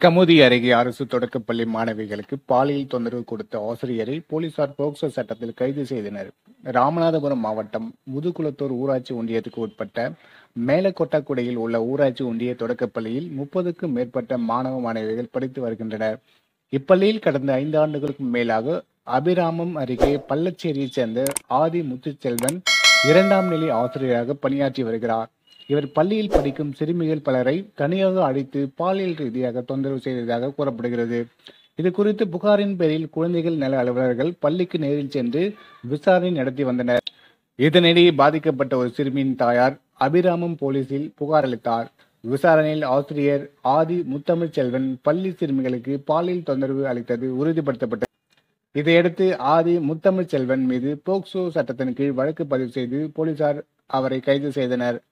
கமுதி அருகே அரசு தொடக்கப்பள்ளி மாணவிகளுக்கு பாலியல் தொந்தரவு கொடுத்த ஆசிரியரை போலீசார் போக்சோ சட்டத்தில் கைது செய்தனர் ராமநாதபுரம் மாவட்டம் முதுகுளத்தூர் ஊராட்சி ஒன்றியத்துக்கு உட்பட்ட மேலக்கொட்டாக்குடியில் உள்ள ஊராட்சி ஒன்றிய தொடக்கப்பள்ளியில் முப்பதுக்கும் மேற்பட்ட மாணவ மாணவிகள் படித்து வருகின்றனர் இப்பள்ளியில் கடந்த ஐந்து ஆண்டுகளுக்கு மேலாக அபிராமம் அருகே பள்ளச்சேரியைச் சேர்ந்த ஆதி முத்துச்செல்வன் இரண்டாம் நிலை ஆசிரியராக பணியாற்றி வருகிறார் இவர் பள்ளியில் படிக்கும் சிறுமிகள் பலரை தனியாக அழைத்து பாலியல் ரீதியாக தொந்தரவு செய்ததாக கூறப்படுகிறது இது குறித்து புகாரின் பேரில் குழந்தைகள் நல அலுவலர்கள் பள்ளிக்கு நேரில் சென்று விசாரணை நடத்தி வந்தனர் இதனிடையே பாதிக்கப்பட்ட ஒரு சிறுமியின் தாயார் அபிராமம் போலீசில் புகார் அளித்தார் விசாரணையில் ஆசிரியர் ஆதி முத்தமிழ் செல்வன் பள்ளி சிறுமிகளுக்கு பாலியல் தொந்தரவு அளித்தது உறுதிப்படுத்தப்பட்டது இதையடுத்து ஆதி முத்தமிழ் செல்வன் மீது போக்சோ சட்டத்தின் கீழ் வழக்கு பதிவு செய்து போலீசார் அவரை கைது செய்தனர்